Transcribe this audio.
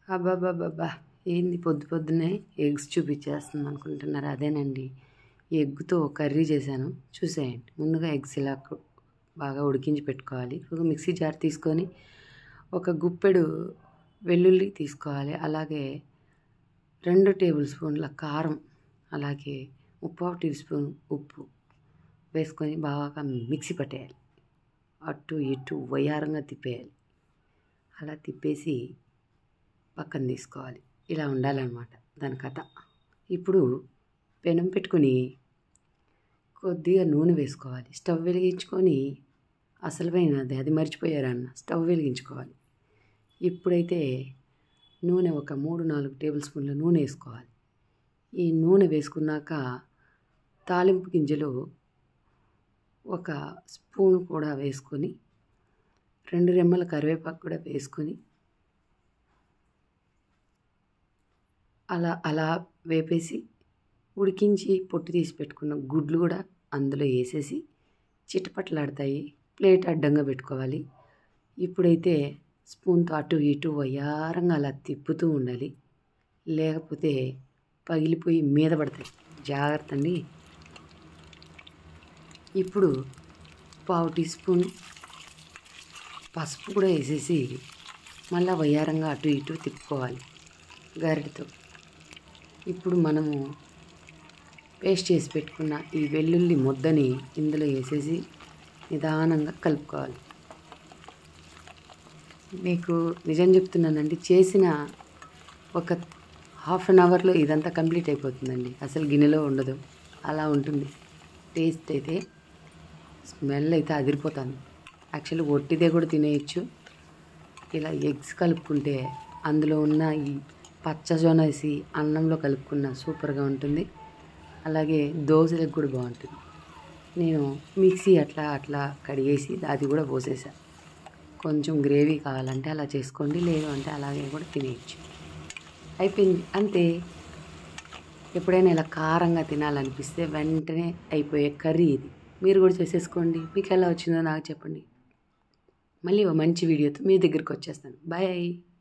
అబ్బాబ్బాబ్బా ఏంది పొద్దు పొద్దునే ఎగ్స్ చూపించేస్తుంది అనుకుంటున్నారు అదేనండి ఎగ్తో కర్రీ చేశాను చూసేయండి ముందుగా ఎగ్స్ ఇలా కు- బాగా ఉడికించి పెట్టుకోవాలి ఒక మిక్సీ జార్ తీసుకొని ఒక గుప్పెడు వెల్లుల్లి తీసుకోవాలి అలాగే రెండు టేబుల్ స్పూన్ల కారం అలాగే ముప్పావు టీ స్పూన్ ఉప్పు వేసుకొని బాగా మిక్సీ పట్టేయాలి అటు ఇటు వయ్యారంగా తిప్పేయాలి అలా తిప్పేసి పక్కన తీసుకోవాలి ఇలా ఉండాలన్నమాట దాని కథ ఇప్పుడు పెనం పెట్టుకుని కొద్దిగా నూనె వేసుకోవాలి స్టవ్ వెలిగించుకొని అసలుమైనది అది మర్చిపోయారన్న స్టవ్ వెలిగించుకోవాలి ఇప్పుడైతే నూనె ఒక మూడు నాలుగు టేబుల్ స్పూన్ల నూనె వేసుకోవాలి ఈ నూనె వేసుకున్నాక తాలింపు గింజలు ఒక స్పూన్ కూడా వేసుకొని రెండు రెమ్మల కరివేపాకు కూడా వేసుకొని అలా అలా వేపేసి ఉడికించి పొట్టు తీసి పెట్టుకున్న గుడ్లు కూడా అందులో వేసేసి చిటపట్లాడతాయి ప్లేట్ అడ్డంగా పెట్టుకోవాలి ఇప్పుడైతే స్పూన్తో అటు ఇటు వయ్యారంగా అలా తిప్పుతూ ఉండాలి లేకపోతే పగిలిపోయి మీద పడతాయి జాగ్రత్త అండి ఇప్పుడు పావు టీ స్పూన్ పసుపు కూడా వేసేసి మళ్ళీ వయ్యారంగా అటు ఇటు తిప్పుకోవాలి గరిటతో ఇప్పుడు మనము పేస్ట్ చేసి పెట్టుకున్న ఈ వెల్లుల్లి ముద్దని ఇందులో వేసేసి నిదానంగా కలుపుకోవాలి మీకు నిజం చెప్తున్నానండి చేసిన ఒక హాఫ్ అన్ అవర్లో ఇదంతా కంప్లీట్ అయిపోతుందండి అసలు గిన్నెలో ఉండదు అలా ఉంటుంది టేస్ట్ అయితే స్మెల్ అయితే అదిరిపోతుంది యాక్చువల్లీ ఒట్టిదే కూడా తినేయచ్చు ఇలా ఎగ్స్ కలుపుకుంటే అందులో ఉన్న ఈ పచ్చజొన్న వేసి అన్నంలో కలుపుకున్న సూపర్గా ఉంటుంది అలాగే దోశలకు కూడా బాగుంటుంది నేను మిక్సీ అట్లా అట్లా కడిగేసి అది కూడా పోసేసా కొంచెం గ్రేవీ కావాలంటే అలా చేసుకోండి లేదు అంటే అలాగే కూడా తినేయచ్చు అయిపోయింది అంతే ఎప్పుడైనా ఇలా కారంగా తినాలనిపిస్తే వెంటనే అయిపోయే కర్రీ ఇది మీరు కూడా చేసేసుకోండి మీకు ఎలా వచ్చిందో నాకు చెప్పండి మళ్ళీ ఓ మంచి వీడియోతో మీ దగ్గరికి వచ్చేస్తాను బాయ్